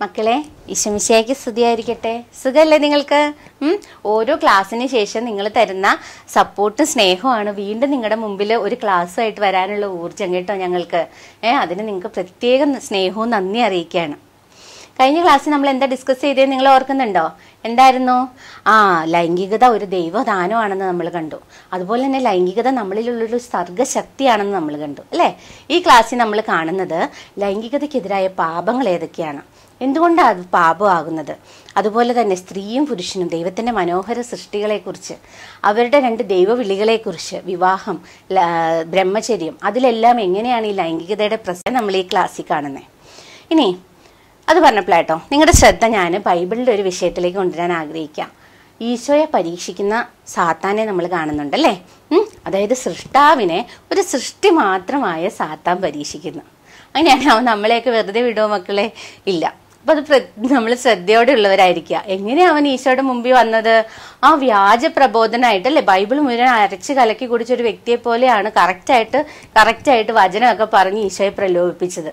മക്കളെ ഈശമിശയ്ക്ക് സ്തുതിയായിരിക്കട്ടെ സുഖമല്ലേ നിങ്ങൾക്ക് ഉം? ഓരോ ക്ലാസ്സിന് ശേഷം നിങ്ങൾ തരുന്ന സപ്പോർട്ടും സ്നേഹമാണ് വീണ്ടും നിങ്ങളുടെ മുമ്പിൽ ഒരു ക്ലാസ്സുമായിട്ട് വരാനുള്ള ഊർജ്ജം കേട്ടോ ഞങ്ങൾക്ക് ഏ അതിന് നിങ്ങൾക്ക് പ്രത്യേകം സ്നേഹവും നന്ദി അറിയിക്കുകയാണ് കഴിഞ്ഞ ക്ലാസ്സിൽ നമ്മൾ എന്താ ഡിസ്കസ് ചെയ്തത് നിങ്ങൾ ഓർക്കുന്നുണ്ടോ എന്തായിരുന്നു ആ ലൈംഗികത ഒരു ദൈവദാനമാണെന്ന് നമ്മൾ കണ്ടു അതുപോലെ തന്നെ ലൈംഗികത നമ്മളിലുള്ളൊരു സർഗശക്തിയാണെന്ന് നമ്മൾ കണ്ടു അല്ലേ ഈ ക്ലാസ്സിൽ നമ്മൾ കാണുന്നത് ലൈംഗികതയ്ക്കെതിരായ പാപങ്ങൾ ഏതൊക്കെയാണ് എന്തുകൊണ്ടാണ് അത് പാപമാകുന്നത് അതുപോലെ തന്നെ സ്ത്രീയും പുരുഷനും ദൈവത്തിൻ്റെ മനോഹര സൃഷ്ടികളെക്കുറിച്ച് അവരുടെ രണ്ട് ദൈവവിളികളെക്കുറിച്ച് വിവാഹം ല- ബ്രഹ്മചര്യം അതിലെല്ലാം എങ്ങനെയാണ് ഈ ലൈംഗികതയുടെ പ്രശ്നം നമ്മൾ ഈ ക്ലാസ്സിൽ കാണുന്നത് ഇനി അത് പറഞ്ഞപ്പോഴാട്ടോ നിങ്ങളുടെ ശ്രദ്ധ ഞാൻ ബൈബിളിൻ്റെ ഒരു വിഷയത്തിലേക്ക് കൊണ്ടുവരാൻ ആഗ്രഹിക്കാം ഈശോയെ പരീക്ഷിക്കുന്ന സാത്താനെ നമ്മൾ കാണുന്നുണ്ട് അല്ലേ ഉം? അതായത് സൃഷ്ടാവിനെ ഒരു സൃഷ്ടി മാത്രമായ സാത്താൻ പരീക്ഷിക്കുന്നു അങ്ങനെയാണ് അവൻ നമ്മളെയൊക്കെ വെറുതെ വിടുമോ മക്കളെ ഇല്ല അപ്പൊ അത് നമ്മൾ ശ്രദ്ധയോടെ ഉള്ളവരായിരിക്കുക എങ്ങനെയാ അവൻ ഈശോയുടെ മുമ്പിൽ വന്നത് ആ വ്യാജ പ്രബോധനമായിട്ട് അല്ലേ ബൈബിൾ മുഴുവൻ അരച്ച് കലക്കി കുടിച്ച ഒരു വ്യക്തിയെ പോലെയാണ് കറക്റ്റായിട്ട് കറക്റ്റായിട്ട് വചനമൊക്കെ പറഞ്ഞ് ഈശോയെ പ്രലോഭിപ്പിച്ചത്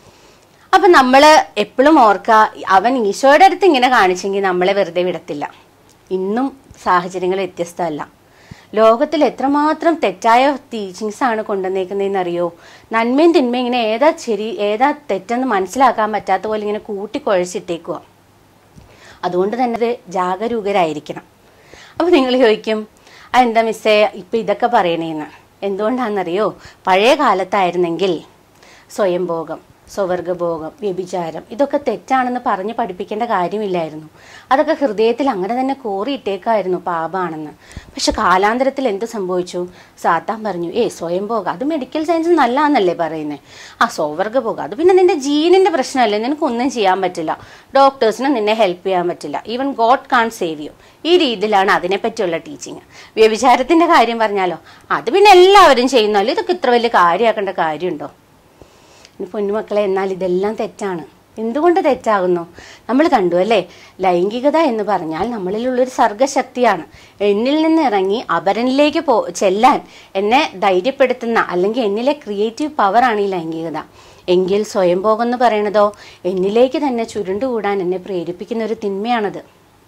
അപ്പൊ നമ്മള് എപ്പോഴും ഓർക്ക അവൻ ഈശോയുടെ അടുത്ത് ഇങ്ങനെ കാണിച്ചെങ്കിൽ നമ്മളെ വെറുതെ വിടത്തില്ല ഇന്നും സാഹചര്യങ്ങൾ വ്യത്യസ്തമല്ല ലോകത്തിൽ എത്രമാത്രം തെറ്റായ ടീച്ചിങ്സ് ആണ് കൊണ്ടുവന്നേക്കുന്നതെന്ന് അറിയോ നന്മയും തിന്മയും ഇങ്ങനെ ഏതാ ശരി ഏതാ തെറ്റെന്ന് മനസ്സിലാക്കാൻ പറ്റാത്ത പോലെ ഇങ്ങനെ കൂട്ടിക്കുഴച്ചിട്ടേക്കുക അതുകൊണ്ട് തന്നെ അത് ജാഗരൂകരായിരിക്കണം അപ്പോൾ നിങ്ങൾ ചോദിക്കും അതെന്താ മിസ്സേ ഇപ്പം ഇതൊക്കെ പറയണേന്ന് എന്തുകൊണ്ടാണെന്നറിയോ പഴയ കാലത്തായിരുന്നെങ്കിൽ സ്വയംഭോഗം സ്വവർഗഭോഗം വ്യഭിചാരം ഇതൊക്കെ തെറ്റാണെന്ന് പറഞ്ഞ് പഠിപ്പിക്കേണ്ട കാര്യമില്ലായിരുന്നു അതൊക്കെ ഹൃദയത്തിൽ അങ്ങനെ തന്നെ കോറിയിട്ടേക്കായിരുന്നു പാപമാണെന്ന് പക്ഷെ കാലാന്തരത്തിൽ എന്ത് സംഭവിച്ചു സാത്താൻ പറഞ്ഞു ഏ സ്വയംഭോഗം അത് മെഡിക്കൽ സയൻസ് നല്ലതാന്നല്ലേ പറയുന്നത് ആ സ്വവർഗഭോഗം അത് പിന്നെ നിന്റെ ജീനിന്റെ പ്രശ്നമല്ലേ നിനക്കൊന്നും ചെയ്യാൻ പറ്റില്ല ഡോക്ടേഴ്സിന് നിന്നെ ഹെൽപ്പ് ചെയ്യാൻ പറ്റില്ല even god can save you ഈ രീതിയിലാണ് അതിനെപ്പറ്റിയുള്ള ടീച്ചിങ് വ്യഭിചാരത്തിന്റെ കാര്യം പറഞ്ഞാലോ അത് പിന്നെ എല്ലാവരും ചെയ്യുന്നല്ലോ ഇതൊക്കെ ഇത്ര വലിയ കാര്യമാക്കേണ്ട കാര്യമുണ്ടോ ഇനി പൊന്നുമക്കളെ എന്നാൽ ഇതെല്ലാം തെറ്റാണ് എന്തുകൊണ്ട് തെറ്റാകുന്നു നമ്മൾ കണ്ടു അല്ലേ ലൈംഗികത എന്ന് പറഞ്ഞാൽ നമ്മളിലുള്ളൊരു സർഗശക്തിയാണ് എന്നിൽ നിന്ന് ഇറങ്ങി അപരനിലേക്ക് പോ ചെല്ലാൻ എന്നെ ധൈര്യപ്പെടുത്തുന്ന അല്ലെങ്കിൽ എന്നിലെ ക്രിയേറ്റീവ് പവറാണ് ഈ ലൈംഗികത എങ്കിൽ സ്വയംഭോഗം എന്ന് പറയണതോ എന്നിലേക്ക് തന്നെ ചുരുണ്ടുകൂടാൻ എന്നെ പ്രേരിപ്പിക്കുന്ന ഒരു തിന്മയാണത്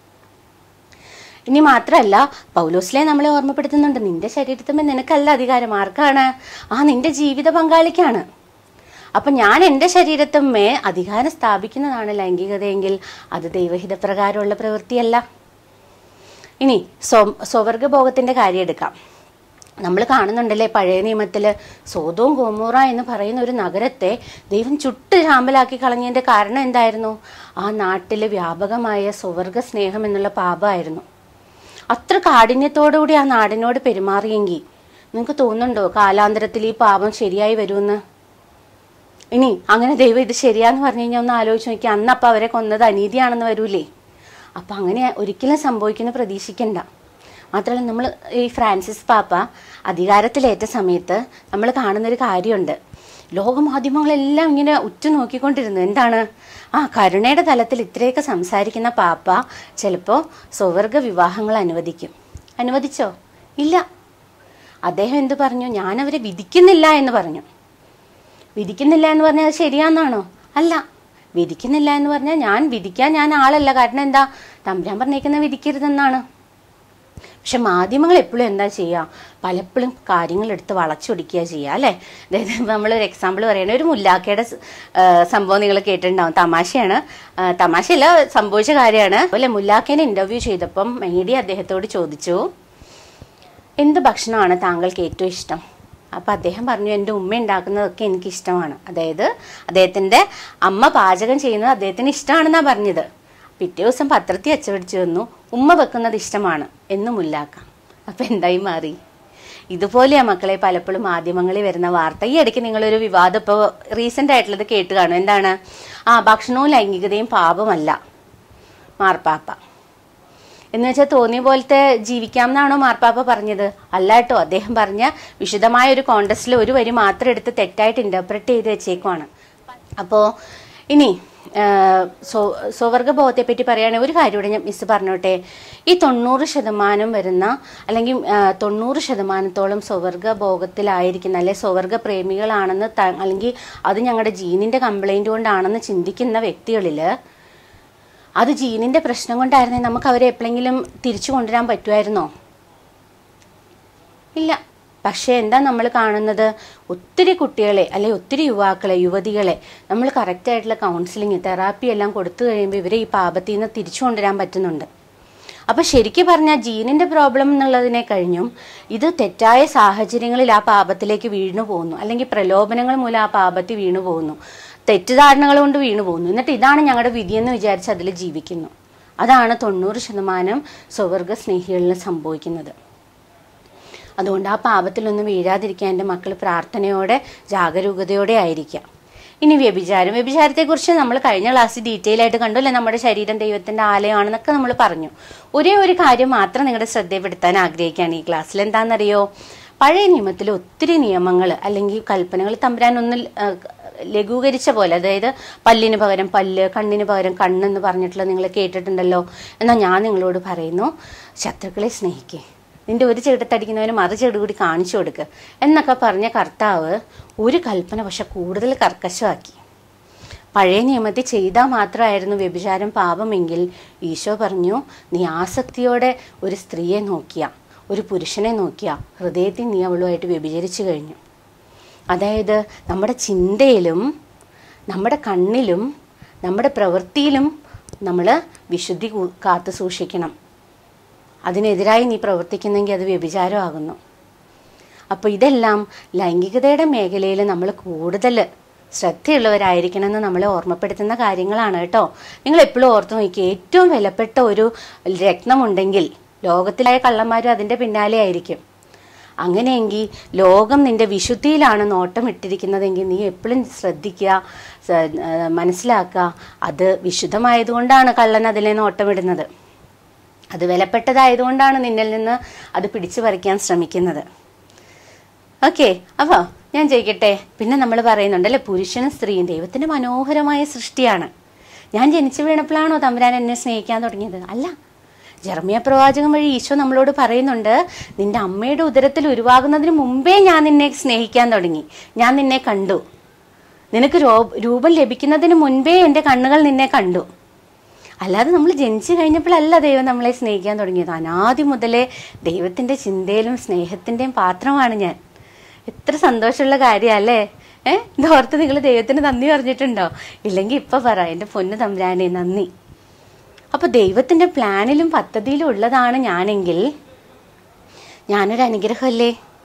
ഇനി മാത്രമല്ല പൗലോസിലെ നമ്മളെ ഓർമ്മപ്പെടുത്തുന്നുണ്ട് നിന്റെ ശരീരത്തുമ്പോൾ നിനക്കല്ല അധികാരം ആർക്കാണ് ആ നിന്റെ ജീവിത പങ്കാളിക്കാണ് അപ്പൊ ഞാൻ എൻ്റെ ശരീരത്തുമ്മേ അധികാരം സ്ഥാപിക്കുന്നതാണ് ലൈംഗികതയെങ്കിൽ അത് ദൈവഹിതപ്രകാരമുള്ള പ്രവൃത്തിയല്ല ഇനി സ്വ സ്വവർഗഭോഗത്തിന്റെ കാര്യം എടുക്കാം നമ്മൾ കാണുന്നുണ്ടല്ലേ പഴയ നിയമത്തിൽ സോതവും ഗോമൂറ എന്ന് പറയുന്ന ഒരു നഗരത്തെ ദൈവം ചുട്ട് ശാമ്പലാക്കി കളഞ്ഞതിന്റെ കാരണം എന്തായിരുന്നു ആ നാട്ടിൽ വ്യാപകമായ സ്വവർഗ സ്നേഹം എന്നുള്ള പാപമായിരുന്നു അത്ര കാഠിന്യത്തോടുകൂടി ആ നാടിനോട് പെരുമാറിയെങ്കിൽ നിങ്ങൾക്ക് തോന്നുന്നുണ്ടോ കാലാന്തരത്തിൽ ഈ പാപം ശരിയായി വരുമെന്ന് ഇനി അങ്ങനെ ദൈവം ഇത് ശരിയാന്ന് പറഞ്ഞു കഴിഞ്ഞാൽ ഒന്ന് ആലോചിച്ച് നോക്കി അന്ന് അപ്പം അവരെ കൊന്നത് അനീതിയാണെന്ന് വരൂലേ അപ്പം അങ്ങനെ ഒരിക്കലും സംഭവിക്കുന്ന പ്രതീക്ഷിക്കണ്ട മാത്രമല്ല നമ്മൾ ഈ ഫ്രാൻസിസ് പാപ്പ അധികാരത്തിലേറ്റ സമയത്ത് നമ്മൾ കാണുന്നൊരു കാര്യമുണ്ട് ലോകമാധ്യമങ്ങളെല്ലാം ഇങ്ങനെ ഉറ്റുനോക്കിക്കൊണ്ടിരുന്നു എന്താണ് ആ കരുണയുടെ തലത്തിൽ ഇത്രയൊക്കെ സംസാരിക്കുന്ന പാപ്പ ചിലപ്പോൾ സ്വവർഗ വിവാഹങ്ങൾ അനുവദിക്കും അനുവദിച്ചോ ഇല്ല അദ്ദേഹം എന്ത് പറഞ്ഞു ഞാനവരെ വിധിക്കുന്നില്ല എന്ന് പറഞ്ഞു വിധിക്കുന്നില്ല എന്ന് പറഞ്ഞാൽ അത് ശരിയാന്നാണോ അല്ല വിധിക്കുന്നില്ല എന്ന് പറഞ്ഞാൽ ഞാൻ വിധിക്കാൻ ഞാൻ ആളല്ല കാരണം എന്താ തമ്പുരാൻ പറഞ്ഞേക്കുന്ന വിധിക്കരുതെന്നാണ് പക്ഷെ മാധ്യമങ്ങൾ എപ്പോഴും എന്താ ചെയ്യുക പലപ്പോഴും കാര്യങ്ങൾ എടുത്ത് വളച്ചൊടിക്കുക ചെയ്യുക അല്ലേ അതായത് നമ്മളൊരു എക്സാമ്പിൾ പറയണ ഒരു മുല്ലാക്കയുടെ സ്- ആ, സംഭവം നിങ്ങൾ കേട്ടിട്ടുണ്ടാവും തമാശയാണ് ആ, തമാശയല്ല സംഭവിച്ച കാര്യമാണ് അതുപോലെ മുല്ലാക്കേനെ ഇന്റർവ്യൂ ചെയ്തപ്പം മീഡിയ അദ്ദേഹത്തോട് ചോദിച്ചു എന്ത് ഭക്ഷണമാണ് താങ്കൾക്ക് ഏറ്റവും ഇഷ്ടം അപ്പം അദ്ദേഹം പറഞ്ഞു എൻ്റെ ഉമ്മ ഉണ്ടാക്കുന്നതൊക്കെ എനിക്ക് ഇഷ്ടമാണ് അതായത് അദ്ദേഹത്തിൻ്റെ അമ്മ പാചകം ചെയ്യുന്നത് അദ്ദേഹത്തിന് ഇഷ്ടമാണെന്നാണ് പറഞ്ഞത് പിറ്റേ ദിവസം പത്രത്തിൽ അച്ചടിച്ചു വന്നു ഉമ്മ വെക്കുന്നത് ഇഷ്ടമാണ് എന്ന് മുല്ലാക്കാം അപ്പം എന്തായി മാറി ഇതുപോലെയാ മക്കളെ പലപ്പോഴും മാധ്യമങ്ങളിൽ വരുന്ന വാർത്ത ഈ ഇടയ്ക്ക് നിങ്ങളൊരു വിവാദം ഇപ്പോൾ റീസെൻ്റ് ആയിട്ടുള്ളത് കേട്ട് കാണും എന്താണ് ആ ഭക്ഷണവും ലൈംഗികതയും പാപമല്ല മാർപ്പാപ്പ എന്ന് വെച്ചാൽ തോന്നിയ പോലത്തെ ജീവിക്കാം എന്നാണോ മാർപ്പാപ്പ പറഞ്ഞത് അല്ല കേട്ടോ അദ്ദേഹം പറഞ്ഞ വിശദമായ ഒരു കോണ്ടസ്റ്റിൽ ഒരു വരി മാത്രം എടുത്ത് തെറ്റായിട്ട് ഇന്റർപ്രറ്റ് ചെയ്ത് വെച്ചേക്കുവാണ് അപ്പോൾ ഇനി ആ, സ്വ- സ്വവർഗബോധത്തെ പറ്റി പറയുകയാണെങ്കിൽ ഒരു കാര്യം കൂടെ ഞാൻ മിസ് പറഞ്ഞോട്ടെ ഈ തൊണ്ണൂറ് ശതമാനം വരുന്ന അല്ലെങ്കിൽ ആ, തൊണ്ണൂറ് ശതമാനത്തോളം സ്വവർഗഭോഗത്തിലായിരിക്കുന്ന അല്ലെ സ്വവർഗ പ്രേമികളാണെന്ന് ത- അല്ലെങ്കിൽ അത് ഞങ്ങളുടെ ജീനിന്റെ കംപ്ലൈന്റ് കൊണ്ടാണെന്ന് ചിന്തിക്കുന്ന വ്യക്തികളിൽ അത് ജീനിന്റെ പ്രശ്നം കൊണ്ടായിരുന്നേ നമുക്ക് അവരെ എപ്പോഴെങ്കിലും തിരിച്ചു കൊണ്ടുവരാൻ പറ്റുമായിരുന്നോ ഇല്ല പക്ഷേ എന്താ നമ്മൾ കാണുന്നത് ഒത്തിരി കുട്ടികളെ അല്ലെ ഒത്തിരി യുവാക്കളെ യുവതികളെ നമ്മൾ കറക്റ്റായിട്ടുള്ള കൗൺസിലിംഗ് തെറാപ്പി എല്ലാം കൊടുത്തു കഴിയുമ്പോൾ ഇവരെ ഈ പാപത്തിൽ നിന്ന് തിരിച്ചു കൊണ്ടുവരാൻ പറ്റുന്നുണ്ട് അപ്പൊ ശരിക്കും പറഞ്ഞാൽ ജീനിന്റെ പ്രോബ്ലം എന്നുള്ളതിനെ കഴിഞ്ഞും ഇത് തെറ്റായ സാഹചര്യങ്ങളിൽ ആ പാപത്തിലേക്ക് വീണു പോകുന്നു അല്ലെങ്കിൽ പ്രലോഭനങ്ങൾ മൂലം ആ പാപത്തിൽ വീണു പോകുന്നു തെറ്റിദ്ധാരണകൾ കൊണ്ട് വീണു പോകുന്നു എന്നിട്ട് ഇതാണ് ഞങ്ങളുടെ വിധിയെന്ന് വിചാരിച്ച് അതിൽ ജീവിക്കുന്നു അതാണ് തൊണ്ണൂറ് ശതമാനം സ്വവർഗ സ്നേഹികളിൽ സംഭവിക്കുന്നത് അതുകൊണ്ട് ആ പാപത്തിലൊന്നും വീഴാതിരിക്കാൻ എൻ്റെ മക്കൾ പ്രാർത്ഥനയോടെ ജാഗരൂകതയോടെ ആയിരിക്കാം ഇനി വ്യഭിചാരം വ്യഭിചാരത്തെക്കുറിച്ച് നമ്മൾ കഴിഞ്ഞ ക്ലാസ്സിൽ ഡീറ്റെയിൽ ആയിട്ട് കണ്ടു അല്ലേ നമ്മുടെ ശരീരം ദൈവത്തിന്റെ ആലയമാണെന്നൊക്കെ നമ്മൾ പറഞ്ഞു ഒരേ ഒരു കാര്യം മാത്രം നിങ്ങളുടെ ശ്രദ്ധയപ്പെടുത്താൻ ആഗ്രഹിക്കുകയാണ് ഈ ക്ലാസ്സിൽ എന്താണെന്നറിയോ പഴയ നിയമത്തിൽ ഒത്തിരി നിയമങ്ങൾ അല്ലെങ്കിൽ കൽപ്പനകൾ തമ്പുരാൻ ഒന്ന് ലഘൂകരിച്ച പോലെ അതായത് പല്ലിന് പകരം പല്ല് കണ്ണിന് പകരം കണ്ണെന്ന് പറഞ്ഞിട്ടുള്ള നിങ്ങൾ കേട്ടിട്ടുണ്ടല്ലോ എന്നാൽ ഞാൻ നിങ്ങളോട് പറയുന്നു ശത്രുക്കളെ സ്നേഹിക്കേ നിന്റെ ഒരു ചെടുത്തടിക്കുന്നവന് മറു ചെടു കൂടി കാണിച്ചു കൊടുക്കുക എന്നൊക്കെ പറഞ്ഞ കർത്താവ് ഒരു കൽപ്പന പക്ഷെ കൂടുതൽ കർക്കശമാക്കി പഴയ നിയമത്തിൽ ചെയ്താൽ മാത്രമായിരുന്നു വ്യഭിചാരം പാപമെങ്കിൽ ഈശോ പറഞ്ഞു നീ ആസക്തിയോടെ ഒരു സ്ത്രീയെ നോക്കിയ ഒരു പുരുഷനെ നോക്കിയ ഹൃദയത്തിൽ നീ അവളുമായിട്ട് വ്യഭിചരിച്ചു കഴിഞ്ഞു അതായത് നമ്മുടെ ചിന്തയിലും നമ്മുടെ കണ്ണിലും നമ്മുടെ പ്രവൃത്തിയിലും നമ്മൾ വിശുദ്ധി കൂ- കാത്തു സൂക്ഷിക്കണം അതിനെതിരായി നീ പ്രവർത്തിക്കുന്നെങ്കിൽ അത് വ്യഭിചാരമാകുന്നു അപ്പോൾ ഇതെല്ലാം ലൈംഗികതയുടെ മേഖലയിൽ നമ്മൾ കൂടുതൽ ശ്രദ്ധയുള്ളവരായിരിക്കണമെന്ന് നമ്മളെ ഓർമ്മപ്പെടുത്തുന്ന കാര്യങ്ങളാണ് കേട്ടോ നിങ്ങൾ എപ്പോഴും ഓർത്ത് നോക്കി ഏറ്റവും വിലപ്പെട്ട ഒരു രത്നമുണ്ടെങ്കിൽ ലോകത്തിലായ കള്ളന്മാരും അതിൻ്റെ പിന്നാലെ ആയിരിക്കും അങ്ങനെയെങ്കിൽ ലോകം നിന്റെ വിശുദ്ധിയിലാണ് നോട്ടം ഇട്ടിരിക്കുന്നതെങ്കിൽ നീ എപ്പോഴും ശ്രദ്ധിക്കുക സ- ആ, മനസ്സിലാക്കുക അത് വിശുദ്ധമായതുകൊണ്ടാണ് കള്ളൻ അതിലെ നോട്ടമിടുന്നത് അത് വിലപ്പെട്ടതായതുകൊണ്ടാണ് നിന്നിൽ നിന്ന് അത് പിടിച്ചു പറിക്കാൻ ശ്രമിക്കുന്നത് ഓക്കെ അപ്പോൾ ഞാൻ ചോദിക്കട്ടെ പിന്നെ നമ്മൾ പറയുന്നുണ്ടല്ലേ പുരുഷനും സ്ത്രീയും ദൈവത്തിന്റെ മനോഹരമായ സൃഷ്ടിയാണ് ഞാൻ ജനിച്ചു വീണപ്പോഴാണോ തമ്പുരാൻ എന്നെ സ്നേഹിക്കാൻ തുടങ്ങിയത് അല്ല ജർമ്മിയ പ്രവാചകൻ വഴി ഈശോ നമ്മളോട് പറയുന്നുണ്ട് നിന്റെ അമ്മയുടെ ഉദരത്തിൽ ഉരുവാകുന്നതിന് മുമ്പേ ഞാൻ നിന്നെ സ്നേഹിക്കാൻ തുടങ്ങി ഞാൻ നിന്നെ കണ്ടു നിനക്ക് രോ- രൂപം ലഭിക്കുന്നതിന് മുൻപേ എൻ്റെ കണ്ണുകൾ നിന്നെ കണ്ടു അല്ലാതെ നമ്മൾ ജനിച്ചു കഴിഞ്ഞപ്പോഴല്ല ദൈവം നമ്മളെ സ്നേഹിക്കാൻ തുടങ്ങിയത് അനാദി മുതലേ ദൈവത്തിന്റെ ചിന്തയിലും സ്നേഹത്തിന്റെയും പാത്രമാണ് ഞാൻ എത്ര സന്തോഷമുള്ള കാര്യമല്ലേ ഏ ഇതോർത്ത് നിങ്ങൾ ദൈവത്തിന് നന്ദി പറഞ്ഞിട്ടുണ്ടോ ഇല്ലെങ്കിൽ ഇപ്പൊ പറ എൻ്റെ പൊന്നു തമ്പുരാനെ നന്ദി അപ്പൊ ദൈവത്തിന്റെ പ്ലാനിലും പദ്ധതിയിലും ഉള്ളതാണ് ഞാനെങ്കിൽ ഞാനൊരു അനുഗ്രഹമല്ലേ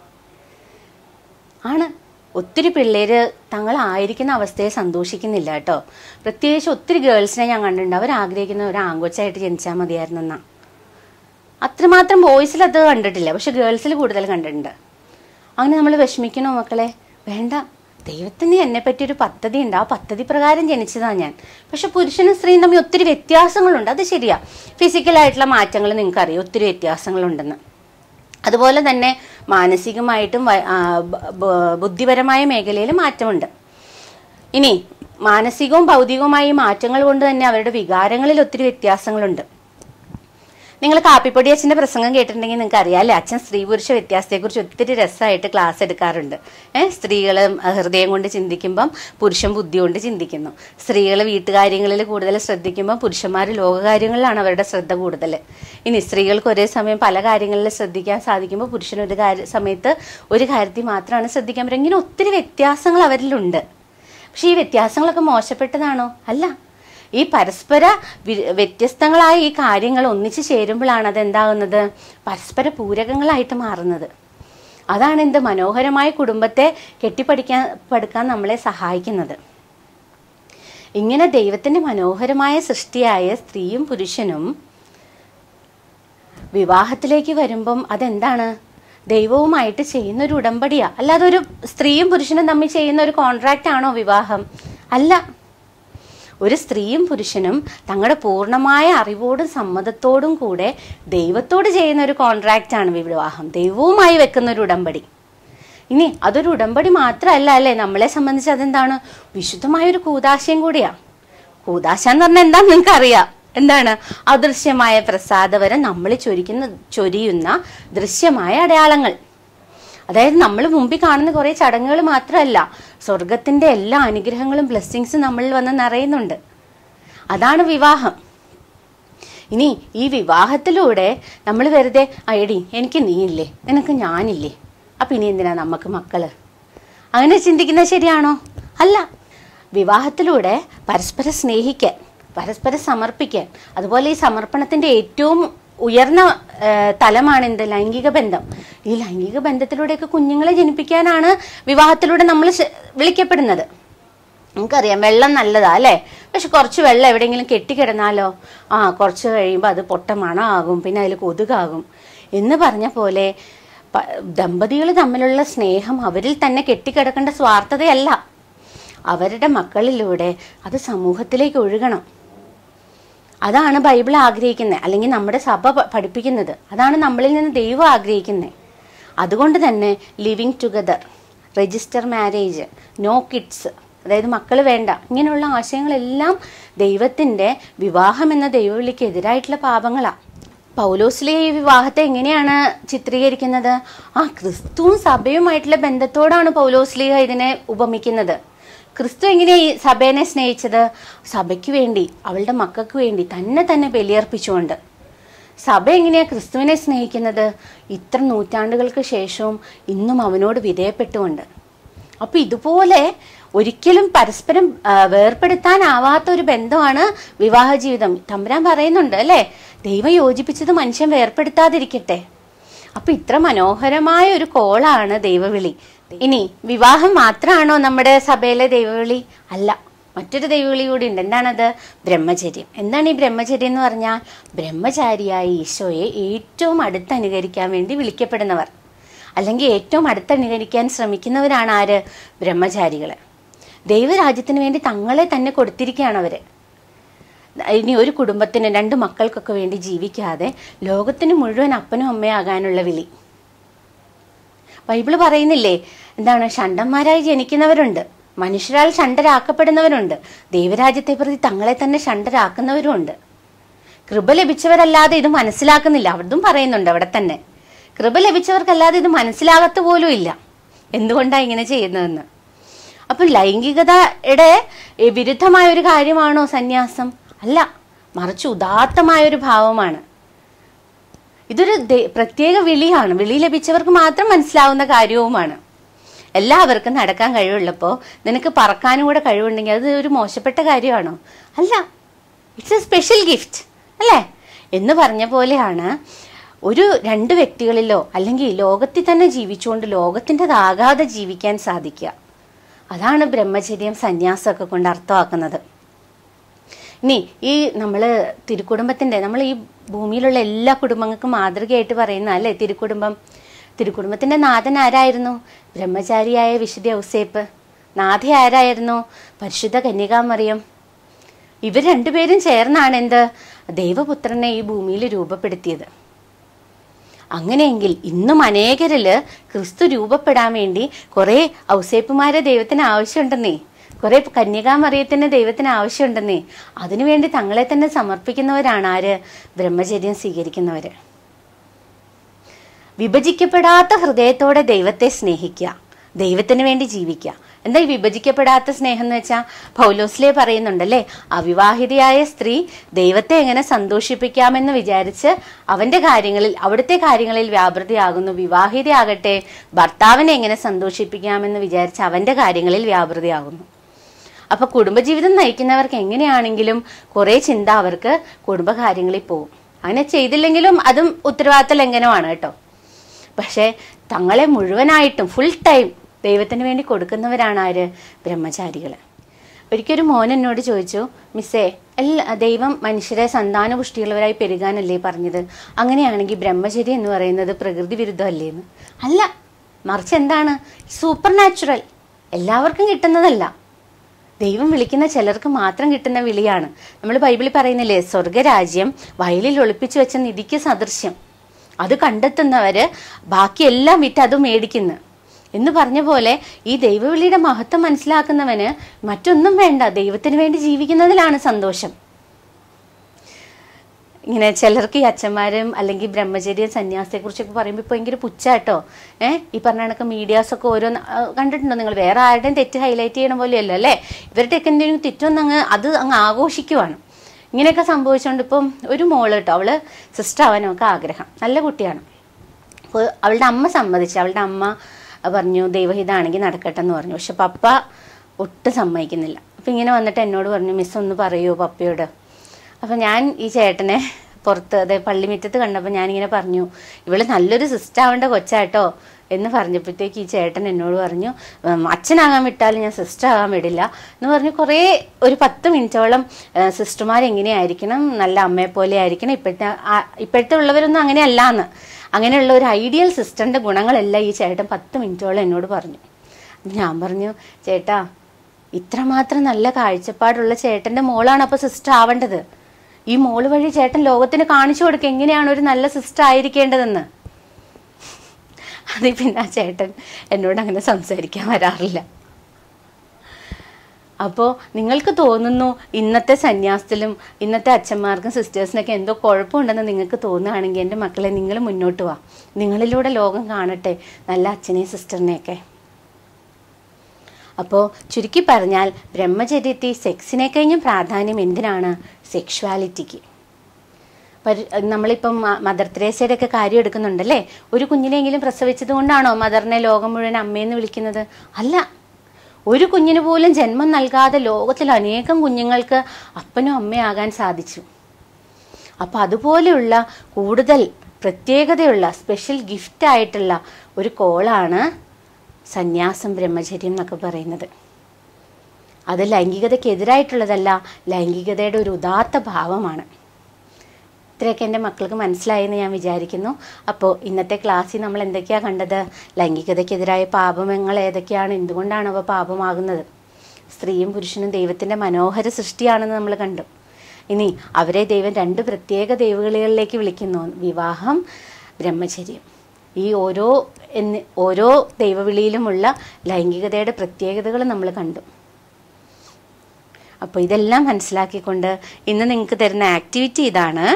ആണ് ഒത്തിരി പിള്ളേര് തങ്ങളായിരിക്കുന്ന അവസ്ഥയെ സന്തോഷിക്കുന്നില്ല കേട്ടോ പ്രത്യേകിച്ച് ഒത്തിരി ഗേൾസിനെ ഞാൻ കണ്ടിട്ടുണ്ട് അവർ ആഗ്രഹിക്കുന്ന ഒരു ആങ്കൊച്ചായിട്ട് ജനിച്ചാൽ മതിയായിരുന്നെന്നാ അത്രമാത്രം ബോയ്സിൽ അത് കണ്ടിട്ടില്ല പക്ഷെ ഗേൾസിൽ കൂടുതൽ കണ്ടിട്ടുണ്ട് അങ്ങനെ നമ്മൾ വിഷമിക്കണോ മക്കളെ വേണ്ട ദൈവത്തിന് എന്നെ പറ്റി ഒരു പദ്ധതി ഉണ്ട് ആ പദ്ധതി പ്രകാരം ജനിച്ചതാണ് ഞാൻ പക്ഷെ പുരുഷനും സ്ത്രീയും തമ്മിൽ ഒത്തിരി വ്യത്യാസങ്ങളുണ്ട് അത് ശരിയാ ഫിസിക്കലായിട്ടുള്ള മാറ്റങ്ങൾ നിങ്ങൾക്കറിയാം ഒത്തിരി വ്യത്യാസങ്ങളുണ്ടെന്ന് അതുപോലെ തന്നെ മാനസികമായിട്ടും വ- ആ, ബ- ബ- ബുദ്ധിപരമായ മേഖലയിൽ മാറ്റമുണ്ട് ഇനി മാനസികവും ഭൗതികവുമായ ഈ മാറ്റങ്ങൾ കൊണ്ട് തന്നെ അവരുടെ വികാരങ്ങളിൽ ഒത്തിരി വ്യത്യാസങ്ങളുണ്ട് നിങ്ങൾ കാപ്പിപ്പൊടി അച്ഛൻ്റെ പ്രസംഗം കേട്ടിട്ടുണ്ടെങ്കിൽ നിങ്ങൾക്ക് അറിയാം അല്ലേ അച്ഛൻ സ്ത്രീ പുരുഷ വ്യത്യാസത്തെക്കുറിച്ച് ഒത്തിരി രസമായിട്ട് ക്ലാസ് എടുക്കാറുണ്ട് ഏഹ് സ്ത്രീകൾ ഹൃദയം കൊണ്ട് ചിന്തിക്കുമ്പം പുരുഷൻ ബുദ്ധി കൊണ്ട് ചിന്തിക്കുന്നു സ്ത്രീകൾ വീട്ടുകാര്യങ്ങളിൽ കൂടുതൽ ശ്രദ്ധിക്കുമ്പോൾ പുരുഷന്മാർ ലോകകാര്യങ്ങളിലാണ് അവരുടെ ശ്രദ്ധ കൂടുതൽ ഇനി സ്ത്രീകൾക്ക് ഒരേ സമയം പല കാര്യങ്ങളിൽ ശ്രദ്ധിക്കാൻ സാധിക്കുമ്പോൾ പുരുഷൻ ഒരു കാര്യ സമയത്ത് ഒരു കാര്യത്തിൽ മാത്രമാണ് ശ്രദ്ധിക്കാൻ പറ്റുക ഇങ്ങനെ ഒത്തിരി വ്യത്യാസങ്ങൾ അവരിലുണ്ട് പക്ഷെ ഈ വ്യത്യാസങ്ങളൊക്കെ മോശപ്പെട്ടതാണോ അല്ല ഈ പരസ്പര വി- വ്യത്യസ്തങ്ങളായ ഈ കാര്യങ്ങൾ ഒന്നിച്ചു ചേരുമ്പോഴാണ് അതെന്താകുന്നത് പരസ്പര പൂരകങ്ങളായിട്ട് മാറുന്നത് അതാണ് എന്ത് മനോഹരമായ കുടുംബത്തെ കെട്ടിപ്പടിക്കാൻ പടുക്കാൻ നമ്മളെ സഹായിക്കുന്നത് ഇങ്ങനെ ദൈവത്തിന്റെ മനോഹരമായ സൃഷ്ടിയായ സ്ത്രീയും പുരുഷനും വിവാഹത്തിലേക്ക് വരുമ്പം അതെന്താണ് ദൈവവുമായിട്ട് ചെയ്യുന്ന ഒരു ഉടമ്പടിയാ അല്ലാതെ ഒരു സ്ത്രീയും പുരുഷനും തമ്മിൽ ചെയ്യുന്ന ഒരു കോൺട്രാക്റ്റ് ആണോ വിവാഹം അല്ല ഒരു സ്ത്രീയും പുരുഷനും തങ്ങളുടെ പൂർണ്ണമായ അറിവോടും സമ്മതത്തോടും കൂടെ ദൈവത്തോട് ചെയ്യുന്ന ഒരു കോൺട്രാക്റ്റ് ആണ് വിവാഹം ദൈവവുമായി വെക്കുന്ന ഒരു ഉടമ്പടി ഇനി അതൊരു ഉടമ്പടി മാത്രമല്ല അല്ലേ നമ്മളെ സംബന്ധിച്ച് അതെന്താണ് വിശുദ്ധമായ ഒരു കൂതാശയും കൂടിയാ കൂതാശ എന്ന് പറഞ്ഞാൽ എന്താന്ന് നിങ്ങൾക്ക് അറിയാം എന്താണ് അദൃശ്യമായ പ്രസാദവരം നമ്മൾ ചൊരിക്കുന്ന ചൊരിയുന്ന ദൃശ്യമായ അടയാളങ്ങൾ അതായത് നമ്മൾ മുമ്പിൽ കാണുന്ന കുറെ ചടങ്ങുകൾ മാത്രമല്ല സ്വർഗത്തിന്റെ എല്ലാ അനുഗ്രഹങ്ങളും ബ്ലെസ്സിങ്സും നമ്മളിൽ വന്ന് നിറയുന്നുണ്ട് അതാണ് വിവാഹം ഇനി ഈ വിവാഹത്തിലൂടെ നമ്മൾ വെറുതെ ആ എടി എനിക്ക് നീയില്ലേ നിനക്ക് ഞാനില്ലേ അപ്പം ഇനി എന്തിനാ നമുക്ക് മക്കള് അങ്ങനെ ചിന്തിക്കുന്നത് ശരിയാണോ അല്ല വിവാഹത്തിലൂടെ പരസ്പരം സ്നേഹിക്കാൻ പരസ്പരം സമർപ്പിക്കാൻ അതുപോലെ ഈ സമർപ്പണത്തിന്റെ ഏറ്റവും ഉയർന്ന ആ, തലമാണ് എന്ത് ലൈംഗിക ബന്ധം ഈ ലൈംഗിക ബന്ധത്തിലൂടെയൊക്കെ കുഞ്ഞുങ്ങളെ ജനിപ്പിക്കാനാണ് വിവാഹത്തിലൂടെ നമ്മൾ ശ- വിളിക്കപ്പെടുന്നത് നമുക്കറിയാം വെള്ളം നല്ലതാ അല്ലേ പക്ഷെ കുറച്ച് വെള്ളം എവിടെയെങ്കിലും കെട്ടിക്കിടന്നാലോ ആ കുറച്ച് കഴിയുമ്പോൾ അത് പൊട്ട മണമാകും പിന്നെ അതിൽ കൊതുകാകും എന്ന് പറഞ്ഞ പോലെ ദമ്പതികൾ തമ്മിലുള്ള സ്നേഹം അവരിൽ തന്നെ കെട്ടിക്കിടക്കേണ്ട സ്വാർത്ഥതയല്ല അവരുടെ മക്കളിലൂടെ അത് സമൂഹത്തിലേക്ക് ഒഴുകണം അതാണ് ബൈബിൾ ആഗ്രഹിക്കുന്നത് അല്ലെങ്കിൽ നമ്മുടെ സഭ പ- പഠിപ്പിക്കുന്നത് അതാണ് നമ്മളിൽ നിന്ന് ദൈവം ആഗ്രഹിക്കുന്നത് അതുകൊണ്ട് തന്നെ living together register marriage no kids അതായത് മക്കൾ വേണ്ട ഇങ്ങനെയുള്ള ആശയങ്ങളെല്ലാം ദൈവത്തിൻ്റെ വിവാഹം എന്ന ദൈവവിളിക്ക് എതിരായിട്ടുള്ള പാപങ്ങളാണ് പൗലോസിലെ ഈ വിവാഹത്തെ എങ്ങനെയാണ് ചിത്രീകരിക്കുന്നത് ആ ക്രിസ്തുവും സഭയുമായിട്ടുള്ള ബന്ധത്തോടാണ് പൗലോസ്ലിഹ ഇതിനെ ഉപമിക്കുന്നത് ക്രിസ്തു എങ്ങനെയാ ഈ സഭേനെ സ്നേഹിച്ചത് സഭയ്ക്ക് വേണ്ടി അവളുടെ മക്കൾക്ക് വേണ്ടി തന്നെ തന്നെ ബലിയർപ്പിച്ചുകൊണ്ട് സഭ എങ്ങനെയാ ക്രിസ്തുവിനെ സ്നേഹിക്കുന്നത് ഇത്ര നൂറ്റാണ്ടുകൾക്ക് ശേഷവും ഇന്നും അവനോട് വിധേയപ്പെട്ടുകൊണ്ട് അപ്പൊ ഇതുപോലെ ഒരിക്കലും പരസ്പരം ആ, വേർപെടുത്താനാവാത്ത ഒരു ബന്ധമാണ് വിവാഹ ജീവിതം തമ്പുരാൻ പറയുന്നുണ്ട് അല്ലേ ദൈവം യോജിപ്പിച്ചത് മനുഷ്യൻ വേർപെടുത്താതിരിക്കട്ടെ അപ്പൊ ഇത്ര മനോഹരമായ ഒരു കോളാണ് ദൈവവിളി ഇനി വിവാഹം മാത്രമാണോ നമ്മുടെ സഭയിലെ ദൈവവിളി അല്ല മറ്റൊരു ദൈവവിളി കൂടി ഉണ്ട് എന്താണത് ബ്രഹ്മചര്യം എന്താണ് ഈ ബ്രഹ്മചര്യം എന്ന് പറഞ്ഞാൽ ബ്രഹ്മചാരിയായ ഈശോയെ ഏറ്റവും അടുത്ത് അനുകരിക്കാൻ വേണ്ടി വിളിക്കപ്പെടുന്നവർ അല്ലെങ്കിൽ ഏറ്റവും അടുത്ത് അനുകരിക്കാൻ ശ്രമിക്കുന്നവരാണ് ആര് ബ്രഹ്മചാരികൾ ദൈവരാജ്യത്തിന് വേണ്ടി തങ്ങളെ തന്നെ കൊടുത്തിരിക്കുകയാണ് അവര് ഇനി ഒരു കുടുംബത്തിന് രണ്ട് മക്കൾക്കൊക്കെ വേണ്ടി ജീവിക്കാതെ ലോകത്തിന് മുഴുവൻ അപ്പനും അമ്മയാകാനുള്ള വിളി ബൈബിള് പറയുന്നില്ലേ എന്താണ് ഷണ്ടന്മാരായി ജനിക്കുന്നവരുണ്ട് മനുഷ്യരാൽ ഷണ്ടരാക്കപ്പെടുന്നവരുണ്ട് ദൈവരാജ്യത്തെ പ്രതി തങ്ങളെ തന്നെ ഷണ്ടരാക്കുന്നവരുമുണ്ട് കൃപ ലഭിച്ചവരല്ലാതെ ഇത് മനസ്സിലാക്കുന്നില്ല അവിടും പറയുന്നുണ്ട് അവിടെ തന്നെ കൃപ ലഭിച്ചവർക്കല്ലാതെ ഇത് മനസ്സിലാകത്ത പോലും ഇല്ല എന്തുകൊണ്ടാണ് ഇങ്ങനെ ചെയ്യുന്നതെന്ന് അപ്പൊ ലൈംഗികതയുടെ ഏ, വിരുദ്ധമായ ഒരു കാര്യമാണോ സന്യാസം അല്ല മറിച്ച് ഉദാത്തമായ ഒരു ഭാവമാണ് ഇതൊരു ദേ- പ്രത്യേക വിളിയാണ് വിളി ലഭിച്ചവർക്ക് മാത്രം മനസ്സിലാവുന്ന കാര്യവുമാണ് എല്ലാവർക്കും നടക്കാൻ കഴിവുള്ളപ്പോൾ നിനക്ക് പറക്കാനും കൂടെ കഴിവുണ്ടെങ്കിൽ അത് ഒരു മോശപ്പെട്ട കാര്യമാണോ അല്ല ഇറ്റ്സ് എ സ്പെഷ്യൽ ഗിഫ്റ്റ് അല്ലേ എന്ന് പറഞ്ഞ പോലെയാണ് ഒരു രണ്ട് വ്യക്തികളിലോ അല്ലെങ്കിൽ ലോകത്തിൽ തന്നെ ജീവിച്ചുകൊണ്ട് ലോകത്തിൻ്റെതാകാതെ ജീവിക്കാൻ സാധിക്കുക അതാണ് ബ്രഹ്മചര്യം സന്യാസമൊക്കെ കൊണ്ട് അർത്ഥമാക്കുന്നത് ഇനി ഈ നമ്മൾ തിരുക്കുടുംബത്തിൻ്റെ നമ്മൾ ഈ ഭൂമിയിലുള്ള എല്ലാ കുടുംബങ്ങൾക്കും മാതൃകയായിട്ട് പറയുന്ന അല്ലേ തിരുക്കുടുംബം തിരുക്കുടുംബത്തിൻ്റെ നാഥൻ ആരായിരുന്നു ബ്രഹ്മചാരിയായ വിശുദ്ധ ഔസേപ്പ് നാഥ ആരായിരുന്നു പരിശുദ്ധ കന്യകാമറിയം ഇവർ രണ്ടുപേരും ചേർന്നാണ് എന്ത് ദൈവപുത്രനെ ഈ ഭൂമിയിൽ രൂപപ്പെടുത്തിയത് അങ്ങനെയെങ്കിൽ ഇന്നും അനേകരില് ക്രിസ്തു രൂപപ്പെടാൻ വേണ്ടി കുറെ ഔസേപ്പുമാരെ ദൈവത്തിന് ആവശ്യമുണ്ടെന്നേ കുറെ കന്യകാമറിയത്തിന് ദൈവത്തിന് ആവശ്യമുണ്ടെന്നേ അതിനുവേണ്ടി തങ്ങളെ തന്നെ സമർപ്പിക്കുന്നവരാണ് ആര് ബ്രഹ്മചര്യം സ്വീകരിക്കുന്നവര് വിഭജിക്കപ്പെടാത്ത ഹൃദയത്തോടെ ദൈവത്തെ സ്നേഹിക്കുക ദൈവത്തിന് വേണ്ടി ജീവിക്കുക എന്താ ഈ വിഭജിക്കപ്പെടാത്ത സ്നേഹം എന്ന് വെച്ചാൽ പൗലോസ്ലേ പറയുന്നുണ്ടല്ലേ അവിവാഹിതയായ സ്ത്രീ ദൈവത്തെ എങ്ങനെ സന്തോഷിപ്പിക്കാമെന്ന് വിചാരിച്ച് അവന്റെ കാര്യങ്ങളിൽ അവിടുത്തെ കാര്യങ്ങളിൽ വ്യാപൃതിയാകുന്നു വിവാഹിതയാകട്ടെ ഭർത്താവിനെ എങ്ങനെ സന്തോഷിപ്പിക്കാമെന്ന് വിചാരിച്ച് അവന്റെ കാര്യങ്ങളിൽ വ്യാപൃതിയാകുന്നു അപ്പൊ കുടുംബജീവിതം നയിക്കുന്നവർക്ക് എങ്ങനെയാണെങ്കിലും കുറെ ചിന്ത അവർക്ക് കുടുംബകാര്യങ്ങളിൽ പോകും അങ്ങനെ ചെയ്തില്ലെങ്കിലും അതും ഉത്തരവാദിത്ത ലംഘനമാണ് കേട്ടോ പക്ഷേ തങ്ങളെ മുഴുവനായിട്ടും ഫുൾ ടൈം ദൈവത്തിന് വേണ്ടി കൊടുക്കുന്നവരാണ് ആര് ബ്രഹ്മചാരികൾ ഒരിക്കലൊരു മോൻ എന്നോട് ചോദിച്ചു മിസ്സേ എല്ലാ ദൈവം മനുഷ്യരെ സന്താനപുഷ്ടിയുള്ളവരായി പെരുകാനല്ലേ പറഞ്ഞത് അങ്ങനെയാണെങ്കിൽ ബ്രഹ്മചര്യം എന്ന് പറയുന്നത് പ്രകൃതി വിരുദ്ധമല്ലേ എന്ന് അല്ല മറിച്ച് എന്താണ് സൂപ്പർ നാച്ചുറൽ എല്ലാവർക്കും കിട്ടുന്നതല്ല ദൈവം വിളിക്കുന്ന ചിലർക്ക് മാത്രം കിട്ടുന്ന വിളിയാണ് നമ്മൾ ബൈബിളിൽ പറയുന്നില്ലേ സ്വർഗരാജ്യം വയലിൽ ഒളിപ്പിച്ചു വെച്ച നിധിക്ക് സദൃശ്യം അത് കണ്ടെത്തുന്നവര് ബാക്കിയെല്ലാം വിറ്റ് അത് മേടിക്കുന്നു എന്ന് പറഞ്ഞ പോലെ ഈ ദൈവവിളിയുടെ മഹത്വം മനസ്സിലാക്കുന്നവന് മറ്റൊന്നും വേണ്ട ദൈവത്തിന് വേണ്ടി ജീവിക്കുന്നതിലാണ് സന്തോഷം ഇങ്ങനെ ചിലർക്ക് ഈ അച്ഛന്മാരും അല്ലെങ്കിൽ ബ്രഹ്മചര്യം സന്യാസത്തെ കുറിച്ചൊക്കെ പറയുമ്പോൾ ഇപ്പോൾ ഭയങ്കര പുച്ഛാട്ടോ ഏഹ് ഈ പറഞ്ഞ കണക്ക് മീഡിയാസൊക്കെ ഓരോ കണ്ടിട്ടുണ്ടോ നിങ്ങൾ വേറെ ആരുടെയും തെറ്റ് ഹൈലൈറ്റ് ചെയ്യണ പോലെയല്ലോ അല്ലേ ഇവരുടെയൊക്കെ എന്തെങ്കിലും തെറ്റൊന്നും അങ്ങ് അത് അങ്ങ് ആഘോഷിക്കുവാണ് ഇങ്ങനെയൊക്കെ സംഭവിച്ചുകൊണ്ട് ഇപ്പം ഒരു മോള് കേട്ടോ അവള് സിസ്റ്റർ ആവാനൊക്കെ ആഗ്രഹം നല്ല കുട്ടിയാണ് അപ്പോൾ അവളുടെ അമ്മ സമ്മതിച്ചു അവളുടെ അമ്മ പറഞ്ഞു ദൈവഹിതാണെങ്കിൽ നടക്കട്ടെ എന്ന് പറഞ്ഞു പക്ഷെ പപ്പ ഒട്ടും സമ്മതിക്കുന്നില്ല അപ്പം ഇങ്ങനെ വന്നിട്ട് എന്നോട് പറഞ്ഞു മിസ് ഒന്ന് പറയൂ പപ്പയോട് അപ്പം ഞാൻ ഈ ചേട്ടനെ പുറത്ത് അതെ പള്ളിമുറ്റത്ത് കണ്ടപ്പോൾ ഞാനിങ്ങനെ പറഞ്ഞു ഇവള് നല്ലൊരു സിസ്റ്റർ ആവേണ്ട കൊച്ചാട്ടോ എന്ന് പറഞ്ഞപ്പോഴത്തേക്ക് ഈ ചേട്ടൻ എന്നോട് പറഞ്ഞു "ഉം, അച്ഛനാകാൻ വിട്ടാലും ഞാൻ സിസ്റ്റർ ആകാൻ വിടില്ല എന്ന് പറഞ്ഞ് കുറേ ഒരു പത്ത് മിനിറ്റോളം സിസ്റ്റർമാർ എങ്ങനെയായിരിക്കണം നല്ല അമ്മയെ പോലെ ആയിരിക്കണം ഇപ്പോഴത്തെ ആ- ഇപ്പോഴത്തെ ഉള്ളവരൊന്നും അങ്ങനെയല്ല എന്ന് അങ്ങനെയുള്ള ഒരു ഐഡിയൽ സിസ്റ്ററിന്റെ ഗുണങ്ങളെല്ലാം ഈ ചേട്ടൻ പത്ത് മിനിറ്റോളം എന്നോട് പറഞ്ഞു അപ്പൊ ഞാൻ പറഞ്ഞു ചേട്ടാ ഇത്രമാത്രം നല്ല കാഴ്ചപ്പാടുള്ള ചേട്ടന്റെ മോളാണ് അപ്പൊ സിസ്റ്റർ ആവേണ്ടത് ഈ മോള് വഴി ചേട്ടൻ ലോകത്തിന് കാണിച്ചു കൊടുക്കുക എങ്ങനെയാണ് ഒരു നല്ല സിസ്റ്റർ ആയിരിക്കേണ്ടതെന്ന് അത് പിന്നെ ആ ചേട്ടൻ എന്നോട് അങ്ങനെ സംസാരിക്കാൻ വരാറില്ല അപ്പോൾ നിങ്ങൾക്ക് തോന്നുന്നു ഇന്നത്തെ സന്യാസത്തിലും ഇന്നത്തെ അച്ഛന്മാർക്കും സിസ്റ്റേഴ്സിനൊക്കെ എന്തോ കുഴപ്പമുണ്ടെന്ന് നിങ്ങൾക്ക് തോന്നുകയാണെങ്കിൽ എൻ്റെ മക്കളെ നിങ്ങൾ മുന്നോട്ട് വാ നിങ്ങളിലൂടെ ലോകം കാണട്ടെ നല്ല അച്ഛനെയും സിസ്റ്ററിനെയൊക്കെ അപ്പോൾ ചുരുക്കി പറഞ്ഞാൽ ബ്രഹ്മചര്യത്തിൽ സെക്സിനെ കഴിഞ്ഞും പ്രാധാന്യം എന്തിനാണ് സെക്ഷുവാലിറ്റിക്ക് പരി- നമ്മളിപ്പം മ- മദർ തെരേസയുടെ ഒക്കെ കാര്യം എടുക്കുന്നുണ്ടല്ലേ ഒരു കുഞ്ഞിനെങ്കിലും പ്രസവിച്ചത് കൊണ്ടാണോ മദറിനെ ലോകം മുഴുവൻ അമ്മയെന്ന് വിളിക്കുന്നത് അല്ല ഒരു കുഞ്ഞിന് പോലും ജന്മം നൽകാതെ ലോകത്തിൽ അനേകം കുഞ്ഞുങ്ങൾക്ക് അപ്പനും അമ്മയാകാൻ സാധിച്ചു അപ്പം അതുപോലെയുള്ള കൂടുതൽ പ്രത്യേകതയുള്ള സ്പെഷ്യൽ ഗിഫ്റ്റ് ആയിട്ടുള്ള ഒരു കോളാണ് സന്യാസം ബ്രഹ്മചര്യം എന്നൊക്കെ പറയുന്നത് അത് ലൈംഗികതയ്ക്കെതിരായിട്ടുള്ളതല്ല ലൈംഗികതയുടെ ഒരു ഉദാത്ത ഭാവമാണ് ഇത്രയൊക്കെ എൻ്റെ മക്കൾക്ക് മനസ്സിലായെന്ന് ഞാൻ വിചാരിക്കുന്നു അപ്പോൾ ഇന്നത്തെ ക്ലാസ്സിൽ നമ്മൾ എന്തൊക്കെയാണ് കണ്ടത് ലൈംഗികതയ്ക്കെതിരായ പാപങ്ങൾ ഏതൊക്കെയാണ് എന്തുകൊണ്ടാണ് അവ പാപമാകുന്നത് സ്ത്രീയും പുരുഷനും ദൈവത്തിൻ്റെ മനോഹര സൃഷ്ടിയാണെന്ന് നമ്മൾ കണ്ടു ഇനി അവരെ ദൈവം രണ്ട് പ്രത്യേക ദൈവകളികളിലേക്ക് വിളിക്കുന്നു വിവാഹം ബ്രഹ്മചര്യം ഈ ഓരോ എന്ന് ഓരോ ദൈവവിളിയിലുമുള്ള ലൈംഗികതയുടെ പ്രത്യേകതകൾ നമ്മൾ കണ്ടു അപ്പോൾ ഇതെല്ലാം മനസ്സിലാക്കിക്കൊണ്ട് ഇന്ന് നിങ്ങൾക്ക് തരുന്ന ആക്ടിവിറ്റി ഇതാണ്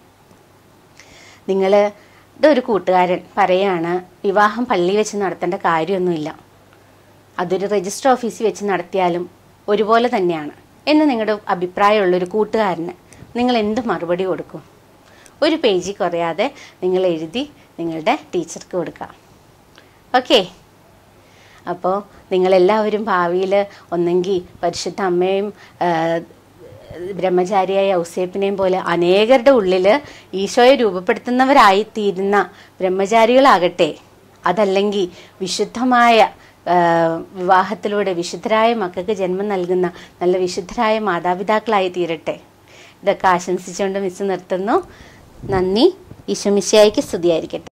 നിങ്ങൾ ഒരു കൂട്ടുകാരൻ പറയാണ് വിവാഹം പള്ളി വെച്ച് നടത്തേണ്ട കാര്യമൊന്നുമില്ല അതൊരു രജിസ്റ്റർ ഓഫീസിൽ വെച്ച് നടത്തിയാലും ഒരുപോലെ തന്നെയാണ് എന്ന് നിങ്ങളുടെ അഭിപ്രായമുള്ളൊരു കൂട്ടുകാരന് നിങ്ങൾ എന്ത് മറുപടി കൊടുക്കും ഒരു പേജിൽ കുറയാതെ നിങ്ങൾ എഴുതി നിങ്ങളുടെ ടീച്ചർക്ക് കൊടുക്കുക ഓക്കേ അപ്പോൾ നിങ്ങളെല്ലാവരും ഭാവിയിൽ ഒന്നെങ്കിൽ പരിശുദ്ധ അമ്മയും ആ, ബ്രഹ്മചാരിയായ ഔസേപ്പിനെയും പോലെ അനേകരുടെ ഉള്ളിൽ ഈശോയെ രൂപപ്പെടുത്തുന്നവരായി തീരുന്ന ബ്രഹ്മചാരികളാകട്ടെ അതല്ലെങ്കിൽ വിശുദ്ധമായ ആ, വിവാഹത്തിലൂടെ വിശുദ്ധരായ മക്കൾക്ക് ജന്മം നൽകുന്ന നല്ല വിശുദ്ധരായ മാതാപിതാക്കളായി തീരട്ടെ ഇതൊക്കെ ആശംസിച്ചുകൊണ്ട് മിസ് നിർത്തുന്നു നന്ദി ഈശോ മിശിയായിക്ക് സ്തുതിയായിരിക്കട്ടെ